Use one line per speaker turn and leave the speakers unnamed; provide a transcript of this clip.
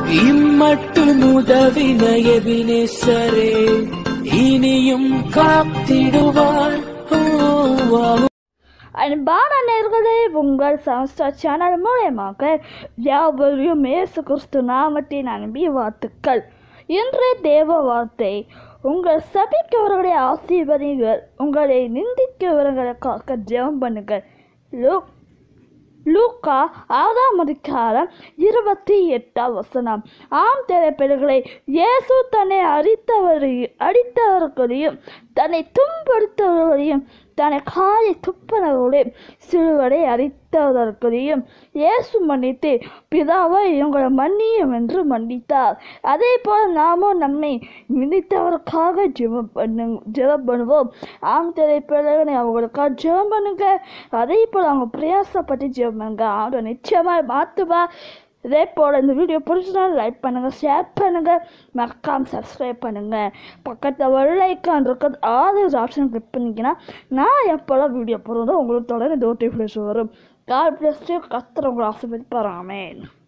இம்மட்டு உதவின எபினேசரே இனியும் காத்திடுவார் ஓ, ஆ,
அன்பான நேர்களே உங்கள் சமஸ்தா சேனல் மூலயமாக யாவரையும் இயேசு கிறிஸ்து நாமத்தின் அன்பி வாழ்த்துக்கள் இன்றைய தேவ வார்த்தை உங்கள் சபிக்கவர்களை ஆசீர்வதிங்கள் உங்களை நிந்திக்கவர்களை காக்க ஜெபம் பண்ணுங்கள் லூ லூக்கா ஆறாம் அதிகாரம் இருபத்தி எட்டாம் வசனம் ஆம் திரைப்படங்களை இயேசு தன்னை அடித்தவரையும் அடித்தவர்களையும் தன்னை துன்படுத்தவர்களையும் தன்னை காலை துப்பினவர்களையும் சிறுவரை அடித்தவர்களையும் இயேசு மன்னித்து பிதாவை இவங்களை மன்னியும் என்று மன்னித்தார் அதே போல் நாமும் நம்மை மிதித்தவருக்காக ஜெபம் பண்ணு ஜெபம் பண்ணுவோம் ஆம் திரைப்படங்களை அவங்களுக்காக ஜெபம் பண்ணுங்க அதே போல் அவங்க பிரயாசப்பட்டு ஜெபம் பண்ணுங்க ஆண்டு நிச்சயமாக மாற்றுவா இதே போல் இந்த வீடியோ பிடிச்சா லைக் பண்ணுங்கள் ஷேர் பண்ணுங்கள் மறக்காம சப்ஸ்கிரைப் பண்ணுங்கள் பக்கத்தில் வெள்ளைக்கான் இருக்கிறது ஆறு ஆப்ஷன் கிளிக் பண்ணிங்கன்னா நான் எப்போல்லாம் வீடியோ போடுறதோ உங்களுக்கு தொடர்ந்து நோட்டிஃபிகேஷன் வரும் கால் பிளஸ்ட்டு கத்துறவங்களை ஆசைப்பட்டு போகிறாமேன்